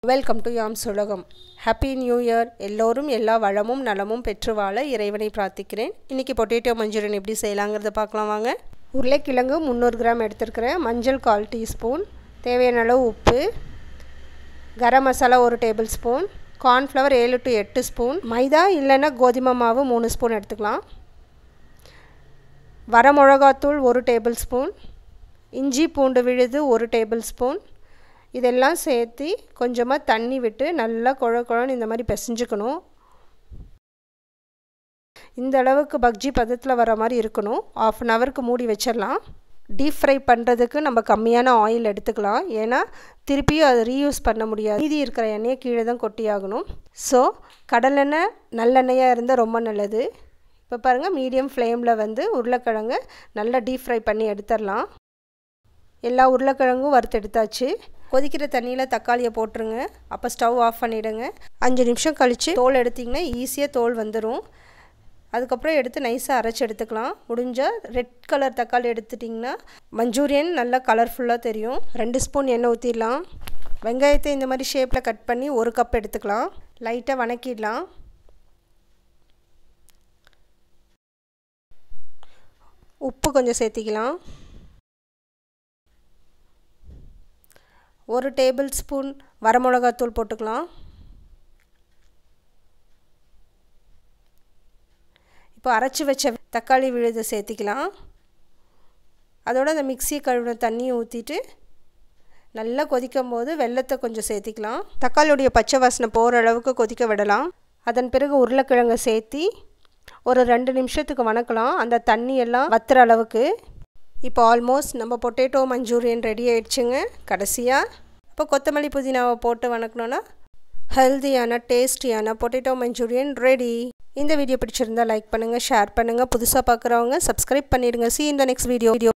welcome to யாம் சுலகம் happy new year எல்லோரும் எல்லா வளமும் நலமும் பெற்று வாழ இறைவனை பிரார்த்திக்கிறேன் இன்றைக்கி பொட்டேட்டோ மஞ்சூரியன் எப்படி செய்யலாங்கிறத பார்க்கலாம் வாங்க உருளைக்கிழங்கு முந்நூறு கிராம் எடுத்துருக்கிறேன் மஞ்சள் கால் டீஸ்பூன் தேவையான அளவு உப்பு கரம் மசாலா ஒரு டேபிள் ஸ்பூன் கார்ன்ஃப்ளவர் ஏழு டு எட்டு ஸ்பூன் மைதா இல்லைன்னா கோதுமை மாவு மூணு ஸ்பூன் எடுத்துக்கலாம் வரமிளகாத்தூள் ஒரு டேபிள் ஸ்பூன் இஞ்சி பூண்டு விழுது ஒரு டேபிள் ஸ்பூன் இதெல்லாம் சேர்த்து கொஞ்சமாக தண்ணி விட்டு நல்லா குழ குழன்னு இந்த மாதிரி பிசைஞ்சுக்கணும் இந்த அளவுக்கு பக்ஜி பதத்தில் வர மாதிரி இருக்கணும் ஆஃப் அன் ஹவருக்கு மூடி வச்சிடலாம் டீப் ஃப்ரை பண்ணுறதுக்கு நம்ம கம்மியான ஆயில் எடுத்துக்கலாம் ஏன்னா திருப்பியும் அதை ரீயூஸ் பண்ண முடியாது மீதி இருக்கிற எண்ணெயை கீழே தான் கொட்டி ஆகணும் ஸோ கடலெண்ணெய் நல்லெண்ணெயாக இருந்தால் ரொம்ப நல்லது இப்போ பாருங்கள் மீடியம் ஃப்ளேமில் வந்து உருளைக்கிழங்கு நல்லா டீப் ஃப்ரை பண்ணி எடுத்துடலாம் எல்லா உருளைக்கிழங்கும் வறுத்து எடுத்தாச்சு கொதிக்கிற தண்ணியில் தக்காளியை போட்டுருங்க அப்போ ஸ்டவ் ஆஃப் பண்ணிவிடுங்க அஞ்சு நிமிஷம் கழித்து தோல் எடுத்திங்கன்னா ஈஸியாக தோல் வந்துடும் அதுக்கப்புறம் எடுத்து நைஸாக அரைச்சி எடுத்துக்கலாம் முடிஞ்சால் ரெட் கலர் தக்காளி எடுத்துட்டிங்கன்னா மஞ்சூரியன் நல்லா கலர்ஃபுல்லாக தெரியும் ரெண்டு ஸ்பூன் எண்ணெய் ஊற்றிடலாம் வெங்காயத்தை இந்த மாதிரி ஷேப்பில் கட் பண்ணி ஒரு கப் எடுத்துக்கலாம் லைட்டாக வணக்கிடலாம் உப்பு கொஞ்சம் சேர்த்திக்கலாம் ஒரு டேபிள் ஸ்பூன் வரமிளகாத்தூள் போட்டுக்கலாம் இப்போ அரைச்சி வச்ச தக்காளி விழுதை சேர்த்திக்கலாம் அதோட அந்த மிக்சி கழுவின தண்ணியை ஊற்றிட்டு நல்லா கொதிக்கும் போது வெள்ளத்தை கொஞ்சம் சேர்த்திக்கலாம் தக்காளியுடைய பச்சை வாசனை போகிற அளவுக்கு கொதிக்க விடலாம் அதன் பிறகு உருளைக்கிழங்கை சேர்த்தி ஒரு ரெண்டு நிமிஷத்துக்கு வணக்கலாம் அந்த தண்ணி எல்லாம் வத்துற அளவுக்கு இப்போ ஆல்மோஸ்ட் நம்ம பொட்டேட்டோ மஞ்சூரியன் ரெடி ஆயிடுச்சுங்க கடைசியாக இப்போ கொத்தமல்லி புதினாவை போட்டு வணக்கணுன்னா ஹெல்த்தியான டேஸ்டியான பொட்டேட்டோ மஞ்சூரியன் ரெடி இந்த வீடியோ பிடிச்சிருந்தா லைக் பண்ணுங்கள் ஷேர் பண்ணுங்கள் புதுசாக பார்க்குறவங்க சப்ஸ்கிரைப் பண்ணிடுங்க சி இந்த நெக்ஸ்ட் வீடியோ வீடியோ